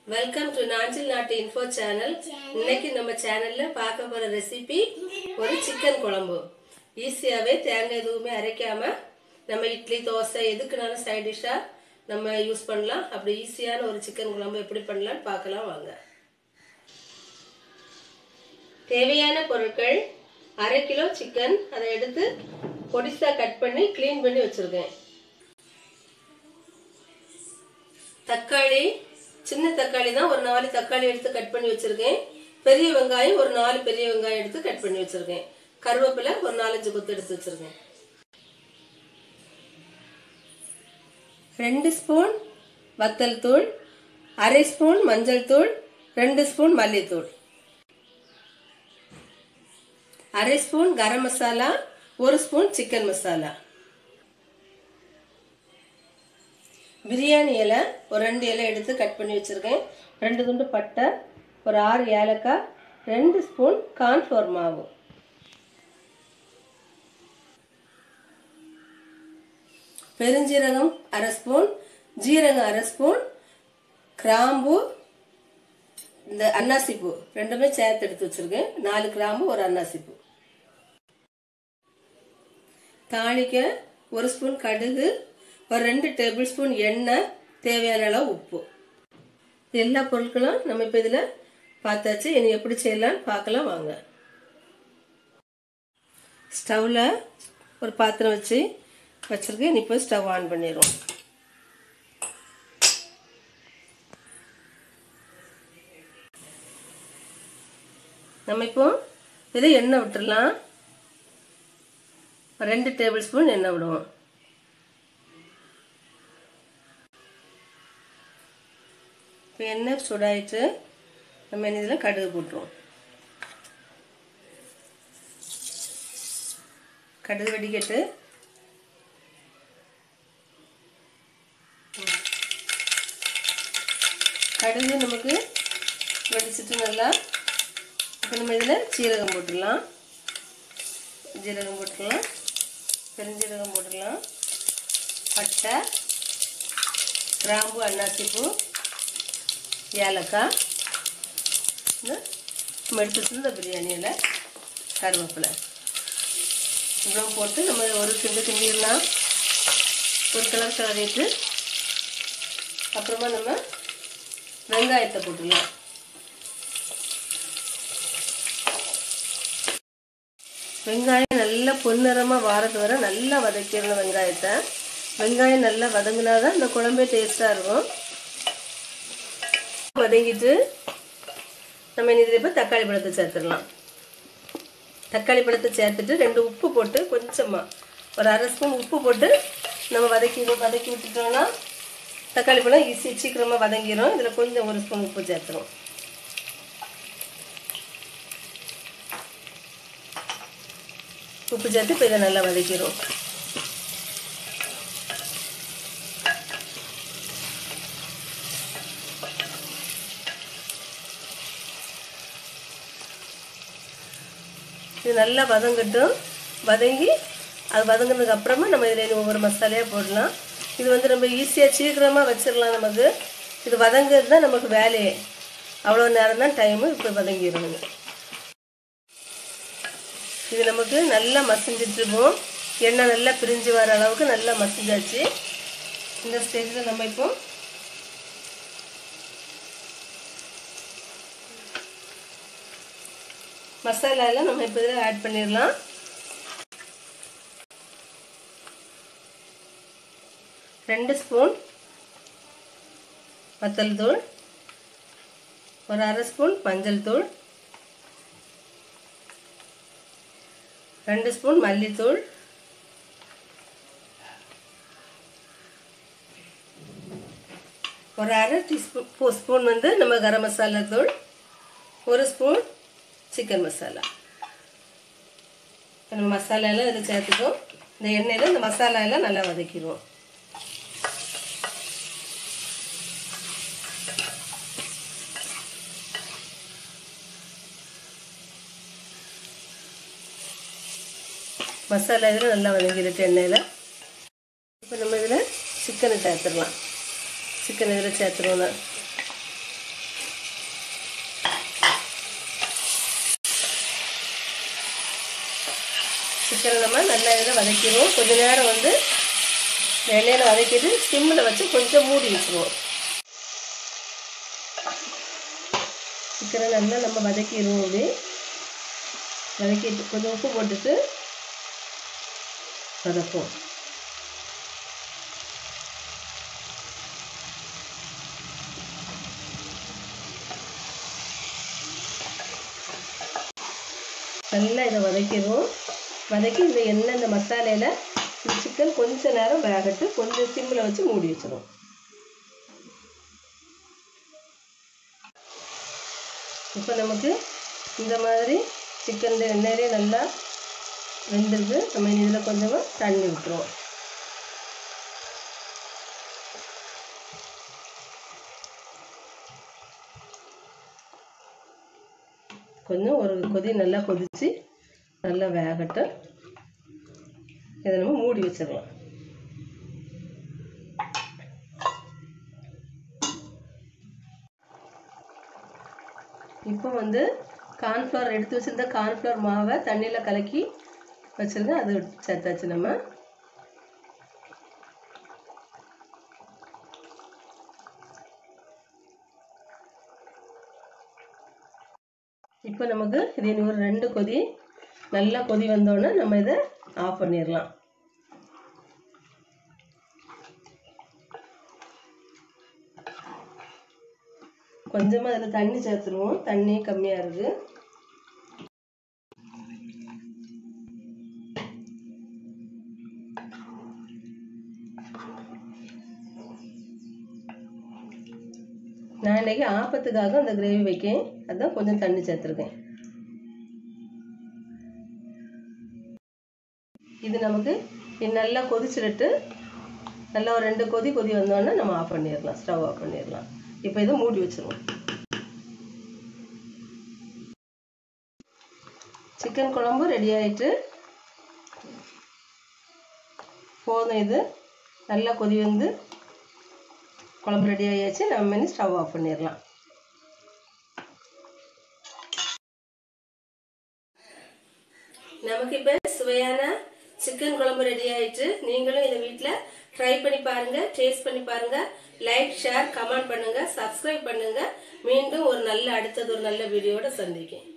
welcome to Nanjil நாட்டு info channel இன்னைக்கு நம்ம சேனல்ல பார்க்க போற ரெசிபி ஒரு சிக்கன் குழம்பு ஈஸியாவே தேங்காய் எதுவுமே அரைக்காம நம்ம இட்லி தோசை எதுக்குனாலும் சைட் டிஷ்ஷா நம்ம யூஸ் பண்ணலாம் அப்படி ஈஸியான ஒரு சிக்கன் குழம்பு எப்படி பண்ணலாம்னு பார்க்கலாம் வாங்க தேவையான பொருட்கள் அரை கிலோ சிக்கன் அதை எடுத்து பொடிசா கட் பண்ணி க்ளீன் பண்ணி வச்சிருக்கேன் தக்காளி சின்ன தக்காளி தான் ஒரு நாலு தக்காளி எடுத்து கட் பண்ணி வச்சிருக்கேன் பெரிய வெங்காயம் ஒரு நாலு பெரிய வெங்காயம் எடுத்து கட் பண்ணி வச்சிருக்கேன் கருவேப்பிலை ஒரு நாலஞ்சு கொத்து எடுத்து வச்சிருக்கேன் ரெண்டு ஸ்பூன் வத்தல் தூள் அரை ஸ்பூன் மஞ்சள் தூள் ரெண்டு ஸ்பூன் மல்லித்தூள் அரை ஸ்பூன் கரம் மசாலா ஒரு ஸ்பூன் சிக்கன் மசாலா பிரியாணி இலை ஒரு ரெண்டு இலை எடுத்து கட் பண்ணி வச்சுருக்கேன் ரெண்டு துண்டு பட்டை ஒரு ஆறு ஏலக்காய் ரெண்டு ஸ்பூன் கார்ன்ஃப்ளவர் மாவு பெருஞ்சீரகம் அரை ஸ்பூன் ஜீரகம் அரை ஸ்பூன் கிராம்பு இந்த அன்னாசிப்பூ ரெண்டுமே சேர்த்து எடுத்து வச்சுருக்கேன் நாலு கிராம்பு ஒரு அன்னாசிப்பூ தாளிக்க ஒரு ஸ்பூன் கடுகு ஒரு ரெண்டு டேபிள் ஸ்பூன் எண்ணெய் தேவையான அளவு உப்பு எல்லா பொருட்களும் நம்ம இப்போ இதில் பார்த்தாச்சு இனி எப்படி செய்யலாம்னு பார்க்கலாம் வாங்க ஸ்டவ்வில் ஒரு பாத்திரம் வச்சு வச்சுருக்கேன் இனி இப்போ ஸ்டவ் ஆன் பண்ணிடுவோம் நம்ம இப்போ இதில் எண்ணெய் விட்டுடலாம் ரெண்டு டேபிள் ஸ்பூன் எண்ணெய் விடுவோம் இப்போ எண்ணெய் சூடாயிட்டு நம்ம என்ன இதில் கடுகு போட்டுருவோம் கடுகு வெடிக்கட்டு கடுகு நமக்கு வெடிச்சிட்டு நல்லா இப்போ நம்ம இதில் சீரகம் போட்டுடலாம் ஜீரகம் போட்டுடலாம் பெருஞ்சீரகம் போட்டுடலாம் பட்டை கிராம்பு அன்னாசிப்பூ ஏலக்காய் இந்த நம்ம எடுத்து வச்சிருந்த பிரியாணியில் கருவேப்பிலை இவ்வளோ போட்டு நம்ம ஒரு கிண்டு கிண்டிடலாம் ஒரு கலர் கலரிட்டு அப்புறமா நம்ம வெங்காயத்தை போட்டுடலாம் வெங்காயம் நல்லா பொன்னிறமாக வாரது வர நல்லா வதக்கிடணும் வெங்காயத்தை வெங்காயம் நல்லா வதங்கினா தான் இந்த குழம்பே டேஸ்ட்டாக இருக்கும் வதங்கிட்டு நம்ம இதில் இப்போ தக்காளி பழத்தை சேர்த்துடலாம் தக்காளி பழத்தை சேர்த்துட்டு ரெண்டு உப்பு போட்டு கொஞ்சமாக ஒரு அரை ஸ்பூன் உப்பு போட்டு நம்ம வதக்கி வதக்கி விட்டுட்டோம்னா தக்காளி பழம் ஈஸி சீக்கிரமாக வதங்கிடும் இதில் கொஞ்சம் ஒரு ஸ்பூன் உப்பு சேர்த்துரும் உப்பு சேர்த்து இப்போ இதை நல்லா வதக்கிடும் இது நல்லா வதங்கட்டும் வதங்கி அது வதங்கினதுக்கு அப்புறமா நம்ம இதில் ஒவ்வொரு மசாலையாக போடலாம் இது வந்து நம்ம ஈஸியாக சீக்கிரமாக வச்சிடலாம் நமக்கு இது வதங்கிறது தான் நமக்கு வேலையே அவ்வளோ நேரம் தான் டைமு இப்போ வதங்கிடணுங்க இது நமக்கு நல்லா மசிஞ்சிட்ருப்போம் எண்ணெய் நல்லா பிரிஞ்சு வர அளவுக்கு நல்லா மசிஞ்சாச்சு இந்த ஸ்டேஜில் நம்ம இப்போ மசாலாவில் நம்ம இப்போ இதில் ஆட் பண்ணிடலாம் ரெண்டு ஸ்பூன் வத்தல் தூள் ஒரு அரை ஸ்பூன் மஞ்சள் தூள் ரெண்டு ஸ்பூன் மல்லித்தூள் ஒரு அரை டீஸ்பூன் ஸ்பூன் வந்து நம்ம கரம் மசாலா தூள் ஒரு ஸ்பூன் சிக்கன் மசாலா நம்ம மசாலா எல்லாம் இதில் சேர்த்துக்கோம் இந்த எண்ணெயில் இந்த மசாலா எல்லாம் நல்லா வதக்கிடுவோம் மசாலா இதில் நல்லா வதங்கிடுச்சு எண்ணெயில் இப்போ நம்ம இதில் சிக்கனை சேர்த்துடலாம் சிக்கன் இதில் சேர்த்துருவோம் நான் சிக்கனை நம்ம நல்லா இதில் வதக்கிடுவோம் கொஞ்ச நேரம் வந்து எண்ணெயில் வதக்கிட்டு சிம்மில் வச்சு கொஞ்சம் மூடி வச்சுருவோம் சிக்கனை நல்லா நம்ம வதக்கிடுவோம் அப்படி வதக்கிட்டு கொஞ்சம் உப்பு போட்டுட்டு வதப்போம் நல்லா இதை வதக்கிடுவோம் வதக்கி இந்த எண்ணெய் இந்த மசாலையில் இந்த சிக்கன் கொஞ்ச நேரம் வேகட்டு கொஞ்சம் சிம்மில் வச்சு மூடி வச்சிடும் இப்போ நமக்கு இந்த மாதிரி சிக்கன் எண்ணெயிலே நல்லா வெந்துருக்கு நம்ம இதில் கொஞ்சமாக தண்ணி விட்டுருவோம் கொஞ்சம் ஒரு கொதி நல்லா கொதித்து நல்லா வேகட்டும் இதை நம்ம மூடி வச்சிடலாம் இப்போ வந்து கார்ன்ஃப்ளவர் எடுத்து வச்சிருந்த கார்ன்ஃப்ளவர் மாவை தண்ணியில் கலக்கி வச்சுருங்க அது சேர்த்தாச்சு நம்ம இப்போ நமக்கு இது இனி ஒரு ரெண்டு கொதி நல்லா கொதி வந்தோடனே நம்ம இதை ஆஃப் பண்ணிடலாம் கொஞ்சமாக அதில் தண்ணி சேர்த்துருவோம் தண்ணி கம்மியாக இருக்குது நான் இன்னைக்கு ஆப்பத்துக்காக அந்த கிரேவி வைக்கேன் அதான் கொஞ்சம் தண்ணி சேர்த்துருக்கேன் இது நமக்கு இது நல்லா கொதிச்சிடட்டு நல்லா ஒரு ரெண்டு கொதி கொதி வந்தோடனே நம்ம ஆஃப் பண்ணிடலாம் ஸ்டவ் ஆஃப் பண்ணிடலாம் இப்போ இதை மூடி வச்சிருவோம் சிக்கன் குழம்பு ரெடி ஆயிட்டு போதும் இது நல்லா கொதி வந்து குழம்பு ரெடி ஆகியாச்சு நம்ம இனி ஸ்டவ் ஆஃப் பண்ணிடலாம் நமக்கு இப்போ சுவையான சிக்கன் குழம்பு ரெடி ஆயிட்டு நீங்களும் இதை வீட்டில் ட்ரை பண்ணி பாருங்க டேஸ்ட் பண்ணி பாருங்க லைக் ஷேர் கமெண்ட் பண்ணுங்க சப்ஸ்கிரைப் பண்ணுங்க மீண்டும் ஒரு நல்ல அடுத்தது ஒரு நல்ல வீடியோட சந்திக்கேன்